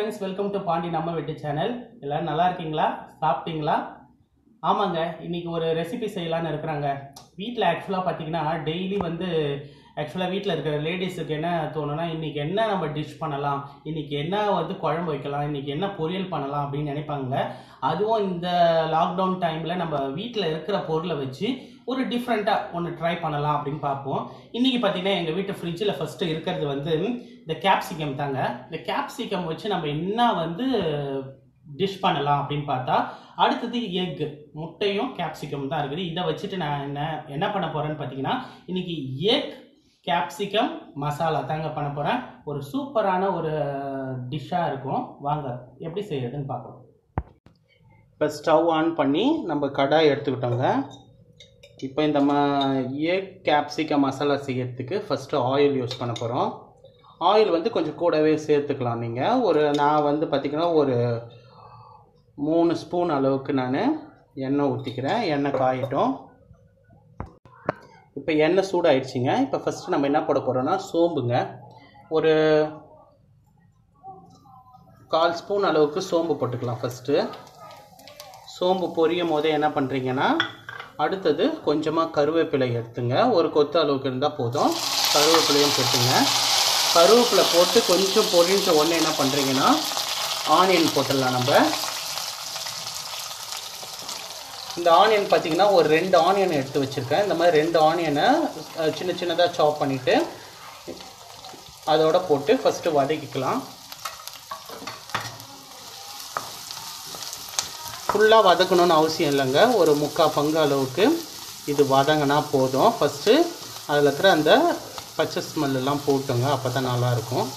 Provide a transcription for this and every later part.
friends welcome to Pandi நம்ம வீட்டு channel எல்லாரும் நல்லா இருக்கீங்களா சாப்பிட்டீங்களா ஆமாங்க இன்னைக்கு ஒரு ரெசிபி செய்யலான்னு இருக்கிறாங்க வீட்டில் ஆக்சுவலாக பார்த்தீங்கன்னா டெய்லி வந்து ஆக்சுவலாக வீட்டில் இருக்கிற லேடிஸுக்கு என்ன தோணுன்னா இன்னைக்கு என்ன நம்ம டிஷ் பண்ணலாம் இன்னைக்கு என்ன வந்து குழம்பு வைக்கலாம் இன்னைக்கு என்ன பொரியல் பண்ணலாம் அப்படின்னு நினைப்பாங்க அதுவும் இந்த லாக்டவுன் டைமில் நம்ம வீட்டில் இருக்கிற பொருளை வச்சு ஒரு டிஃப்ரெண்ட்டாக ஒன்று ட்ரை பண்ணலாம் அப்படின்னு பார்ப்போம் இன்னைக்கு பார்த்தீங்கன்னா எங்கள் வீட்டு ஃப்ரிட்ஜில் ஃபஸ்ட்டு இருக்கிறது வந்து இந்த கேப்சிகம் தாங்க இந்த கேப்சிகம் வச்சு நம்ம என்ன வந்து டிஷ் பண்ணலாம் அப்படின்னு பார்த்தா அடுத்தது எக் முட்டையும் கேப்சிகம் தான் இருக்குது இதை வச்சுட்டு நான் என்ன என்ன பண்ண போகிறேன்னு பார்த்தீங்கன்னா இன்னைக்கு எக் கேப்சிகம் மசாலா தாங்க பண்ண போகிறேன் ஒரு சூப்பரான ஒரு டிஷ்ஷாக இருக்கும் வாங்க எப்படி செய்யறதுன்னு பார்க்கலாம் இப்போ ஸ்டவ் ஆன் பண்ணி நம்ம கடாய் எடுத்துக்கிட்டோங்க இப்போ இந்த ம எக் கேப்சிகம் மசாலா செய்யறதுக்கு ஃபஸ்ட்டு ஆயில் யூஸ் பண்ண போகிறோம் ஆயில் வந்து கொஞ்சம் கூடவே சேர்த்துக்கலாம் நீங்கள் ஒரு நான் வந்து பார்த்திங்கன்னா ஒரு மூணு ஸ்பூன் அளவுக்கு நான் எண்ணெய் ஊற்றிக்கிறேன் எண்ணெய் காயட்டும் இப்போ எண்ணெய் சூடாயிடுச்சுங்க இப்போ ஃபஸ்ட்டு நம்ம என்ன போட போகிறோம்னா சோம்புங்க ஒரு கால் ஸ்பூன் அளவுக்கு சோம்பு போட்டுக்கலாம் ஃபஸ்ட்டு சோம்பு பொரியும் போதே என்ன பண்ணுறீங்கன்னா அடுத்தது கொஞ்சமாக கருவேப்பிலை எடுத்துங்க ஒரு கொத்து அளவுக்கு இருந்தால் போதும் கருவேப்பிலையும் போட்டுங்க கருவேப்பிலை போட்டு கொஞ்சம் பொரிஞ்ச உடனே என்ன பண்ணுறீங்கன்னா ஆனியன் போட்டுடலாம் நம்ம இந்த ஆனியன் பார்த்தீங்கன்னா ஒரு ரெண்டு ஆனியன் எடுத்து வச்சுருக்கேன் இந்த மாதிரி ரெண்டு ஆனியனை அஹ், சின்ன சின்னதாக சாப் பண்ணிவிட்டு அதோட போட்டு ஃபஸ்ட்டு வதக்கிக்கலாம் ஃபுல்லாக வதக்கணும்னு அவசியம் இல்லைங்க ஒரு முக்கால் பங்கு அளவுக்கு இது வதங்கினா போதும் ஃபஸ்ட்டு அதில் இருக்கிற அந்த பச்சை ஸ்மெல் எல்லாம் போட்டுங்க அப்போ தான் நல்லாயிருக்கும்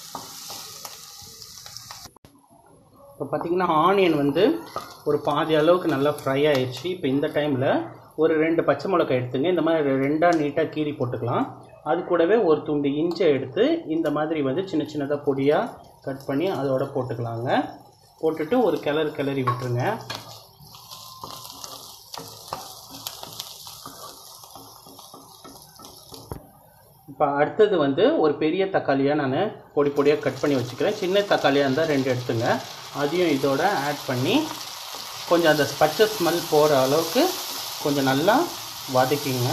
இப்போ பார்த்தீங்கன்னா ஆனியன் வந்து ஒரு பாதி அளவுக்கு நல்லா ஃப்ரை ஆயிடுச்சு இப்போ இந்த டைமில் ஒரு ரெண்டு பச்சை மிளகாய் எடுத்துங்க இந்த மாதிரி ரெண்டாக நீட்டாக கீறி போட்டுக்கலாம் அது கூடவே ஒரு துண்டு இஞ்சை எடுத்து இந்த மாதிரி வந்து சின்ன சின்னதாக பொடியாக கட் பண்ணி அதோட போட்டுக்கலாங்க போட்டுட்டு ஒரு கிளறு கிளறி விட்டுருங்க இப்போ அடுத்தது வந்து ஒரு பெரிய தக்காளியாக நான் பொடி பொடியாக கட் பண்ணி வச்சுக்கிறேன் சின்ன தக்காளியாக இருந்தால் ரெண்டு எடுத்துங்க அதையும் இதோட ஆட் பண்ணி கொஞ்சம் அந்த பச்சை ஸ்மெல் போகிற அளவுக்கு கொஞ்சம் நல்லா வதக்கிங்க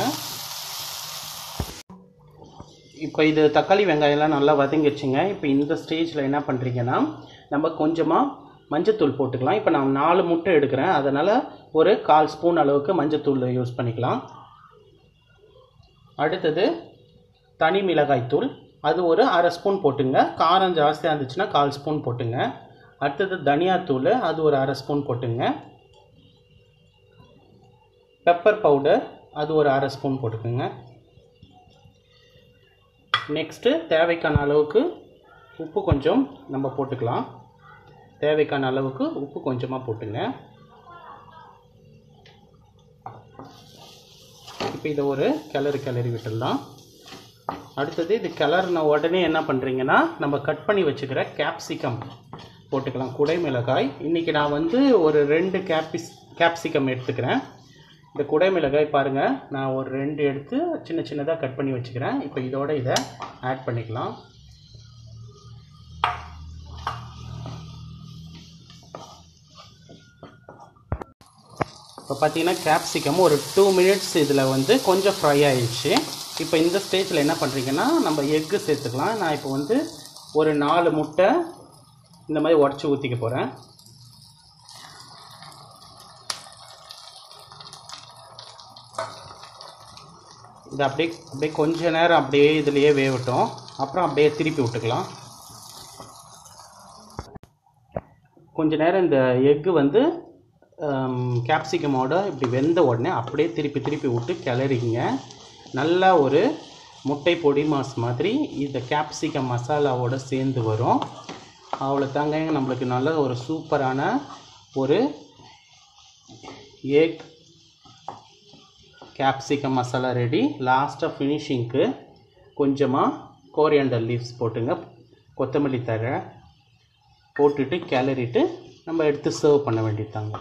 இப்போ இது தக்காளி வெங்காயம்லாம் நல்லா வதங்கிடுச்சுங்க இப்போ இந்த ஸ்டேஜில் என்ன பண்ணுறீங்கன்னா நம்ம கொஞ்சமாக மஞ்சத்தூள் போட்டுக்கலாம் இப்போ நான் நாலு முட்டை எடுக்கிறேன் அதனால் ஒரு கால் ஸ்பூன் அளவுக்கு மஞ்சத்தூள் யூஸ் பண்ணிக்கலாம் அடுத்தது தனி மிளகாய் தூள் அது ஒரு அரை ஸ்பூன் போட்டுங்க காரம் ஜாஸ்தியாக இருந்துச்சுன்னா கால் ஸ்பூன் போட்டுங்க அடுத்தது தனியாத்தூள் அது ஒரு அரை ஸ்பூன் போட்டுங்க பெப்பர் பவுடர் அது ஒரு அரை ஸ்பூன் போட்டுக்கோங்க நெக்ஸ்ட்டு தேவைக்கான அளவுக்கு உப்பு கொஞ்சம் நம்ம போட்டுக்கலாம் தேவைக்கான அளவுக்கு உப்பு கொஞ்சமாக போட்டுங்க இப்போ இதை ஒரு கிளறு கிளறி விட்டுடலாம் அடுத்தது இது கிளறின உடனே என்ன பண்ணுறீங்கன்னா நம்ம கட் பண்ணி வச்சுக்கிற கேப்சிகம் போட்டுக்கலாம் குடை மிளகாய் இன்றைக்கி நான் வந்து ஒரு ரெண்டு கேப்சிஸ் கேப்சிகம் எடுத்துக்கிறேன் இந்த குடை மிளகாய் பாருங்கள் நான் ஒரு ரெண்டு எடுத்து சின்ன சின்னதாக கட் பண்ணி வச்சுக்கிறேன் இப்போ இதோட இதை ஆட் பண்ணிக்கலாம் இப்போ பார்த்தீங்கன்னா கேப்சிகம் ஒரு டூ மினிட்ஸ் இதில் வந்து கொஞ்சம் ஃப்ரை ஆயிடுச்சு இப்போ இந்த ஸ்டேஜில் என்ன பண்ணுறீங்கன்னா நம்ம எக்கு சேர்த்துக்கலாம் நான் இப்போ வந்து ஒரு நாலு முட்டை இந்த மாதிரி உடச்சி ஊற்றிக்க போகிறேன் இது அப்படியே அப்படியே கொஞ்ச நேரம் அப்படியே இதுலேயே வேகட்டும் அப்புறம் அப்படியே திருப்பி விட்டுக்கலாம் கொஞ்ச நேரம் இந்த எக்கு வந்து கேப்சிகமோட இப்படி வெந்த உடனே அப்படியே திருப்பி திருப்பி விட்டு கிளறிங்க நல்லா ஒரு முட்டை பொடி மாஸ் மாதிரி இந்த கேப்சிகம் மசாலாவோட சேர்ந்து வரும் அவ்வளோ தாங்க நம்மளுக்கு நல்ல ஒரு சூப்பரான ஒரு எக் கேப்சிகம் மசாலா ரெடி லாஸ்ட்டாக ஃபினிஷிங்க்கு கொஞ்சமாக கோரியண்டர் லீவ்ஸ் போட்டுங்க கொத்தமல்லி தழை போட்டுட்டு கிளறிட்டு நம்ம எடுத்து சர்வ் பண்ண வேண்டியதாங்க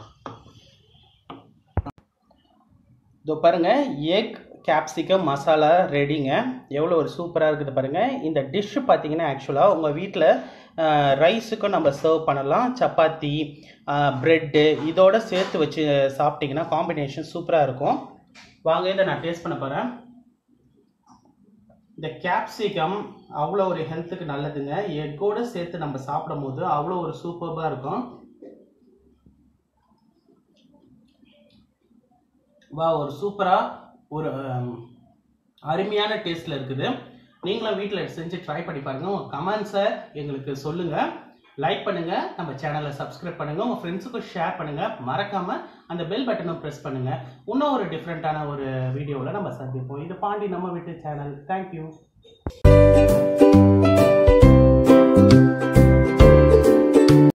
இதோ பாருங்கள் எக் கேப்சிகம் மசாலா ரெடிங்க எவ்வளோ ஒரு சூப்பராக இருக்குது பாருங்கள் இந்த டிஷ்ஷு பார்த்தீங்கன்னா ஆக்சுவலாக உங்கள் வீட்டில் ரைஸுக்கும் நம்ம சர்வ் பண்ணலாம் சப்பாத்தி ப்ரெட்டு இதோட சேர்த்து வச்சு சாப்பிட்டிங்கன்னா காம்பினேஷன் சூப்பராக இருக்கும் வாங்க இதை நான் டேஸ்ட் பண்ண போகிறேன் இந்த கேப்சிகம் அவ்வளோ ஒரு ஹெல்த்துக்கு நல்லதுங்க எக்கோடு சேர்த்து நம்ம சாப்பிடும் போது அவ்வளோ ஒரு சூப்பராக இருக்கும் வா ஒரு சூப்பராக ஒரு ஹம், அருமையான டேஸ்ட்டில் இருக்குது நீங்களும் வீட்டில் செஞ்சு ட்ரை பண்ணி பாருங்கள் உங்கள் கமெண்ட்ஸை எங்களுக்கு சொல்லுங்கள் லைக் பண்ணுங்கள் நம்ம சேனலை சப்ஸ்கிரைப் பண்ணுங்கள் உங்கள் ஃப்ரெண்ட்ஸுக்கும் ஷேர் பண்ணுங்கள் மறக்காமல் அந்த பெல் பட்டனும் ப்ரெஸ் பண்ணுங்கள் இன்னும் ஒரு டிஃப்ரெண்ட்டான ஒரு வீடியோவில் நம்ம சந்திப்போம் இது பாண்டி நம்ம வீட்டு சேனல் தேங்க்யூ